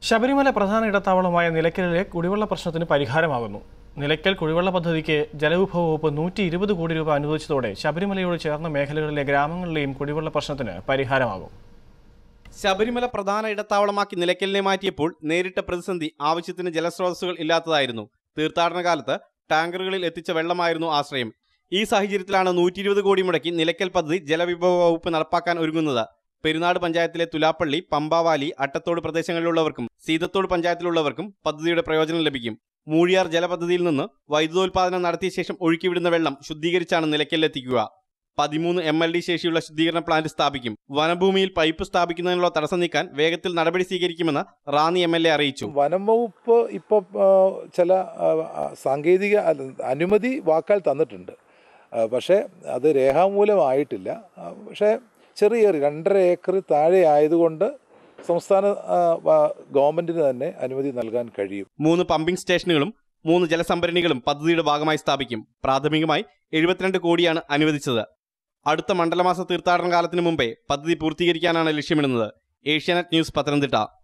ശബരിമല പ്രധാന ഇടത്താവളമായ നിലയ്ക്കലിലെ കുടിവെള്ള പ്രശ്നത്തിന് പരിഹാരമാകുന്നു നിലയ്ക്കൽ കുടിവെള്ള പദ്ധതിക്ക് ജലവിഭവ വകുപ്പ് നൂറ്റി ഇരുപത് കോടി രൂപ അനുവദിച്ചതോടെ ശബരിമലയോട് ചേർന്ന മേഖലകളിലെ ഗ്രാമങ്ങളിലെയും കുടിവെള്ള പ്രശ്നത്തിന് പരിഹാരമാകും ശബരിമല പ്രധാന ഇടത്താവളമാക്കി നിലയ്ക്കലിനെ മാറ്റിയപ്പോൾ നേരിട്ട പ്രതിസന്ധി ആവശ്യത്തിന് ജലസ്രോതസ്സുകൾ ഇല്ലാത്തതായിരുന്നു തീർത്ഥാടന കാലത്ത് ടാങ്കറുകളിൽ എത്തിച്ച വെള്ളമായിരുന്നു ആശ്രയം ഈ സാഹചര്യത്തിലാണ് നൂറ്റി ഇരുപത് കോടി മുടക്കി നിലയ്ക്കൽ പദ്ധതി ജലവിഭവ വകുപ്പ് നടപ്പാക്കാൻ ഒരുങ്ങുന്നത് പെരുന്നാട് പഞ്ചായത്തിലെ തുലാപ്പള്ളി പമ്പാവാലി അട്ടത്തോട് പ്രദേശങ്ങളിലുള്ളവർക്കും സീതത്തോട് പഞ്ചായത്തിലുള്ളവർക്കും പദ്ധതിയുടെ പ്രയോജനം ലഭിക്കും മൂഴിയാർ ജലപദ്ധതിയിൽ നിന്ന് വൈദ്യുതോൽപാദനം നടത്തിയ ശേഷം ഒഴുക്കിവിടുന്ന വെള്ളം ശുദ്ധീകരിച്ചാണ് നിലയ്ക്കലിലെത്തിക്കുക പതിമൂന്ന് എം എൽ ഡി ശേഷിയുള്ള ശുദ്ധീകരണ പ്ലാന്റ് സ്ഥാപിക്കും വനഭൂമിയിൽ പൈപ്പ് സ്ഥാപിക്കുന്നതിനുള്ള തടസ്സം നീക്കാൻ വേഗത്തിൽ നടപടി സ്വീകരിക്കുമെന്ന് റാന്നി എം എൽ എ അറിയിച്ചു വനം വകുപ്പ് ഇപ്പോൾ ചില ആ, ആ, സാങ്കേതിക അല്ല, അനുമതി വാക്കാൽ തന്നിട്ടുണ്ട് ആ, പക്ഷേ അത് രേഖാമൂലമായിട്ടില്ല ആ, പക്ഷേ ചെറിയ ചെറിയ രണ്ടര ഏക്കർ താഴെ ആയതുകൊണ്ട് സംസ്ഥാന ആ, വ- ഗവൺമെൻറ്റിന് തന്നെ അനുമതി നൽകാൻ കഴിയും മൂന്ന് പമ്പിംഗ് സ്റ്റേഷനുകളും മൂന്ന് ജലസംഭരണികളും പദ്ധതിയുടെ ഭാഗമായി സ്ഥാപിക്കും പ്രാഥമികമായി എഴുപത്തിരണ്ട് കോടിയാണ് അനുവദിച്ചത് അടുത്ത മണ്ഡലമാസ തീർത്ഥാടന കാലത്തിന് മുമ്പേ പദ്ധതി പൂർത്തീകരിക്കാനാണ് ലക്ഷ്യമിടുന്നത് ഏഷ്യാനെറ്റ് ന്യൂസ് പത്തനംതിട്ട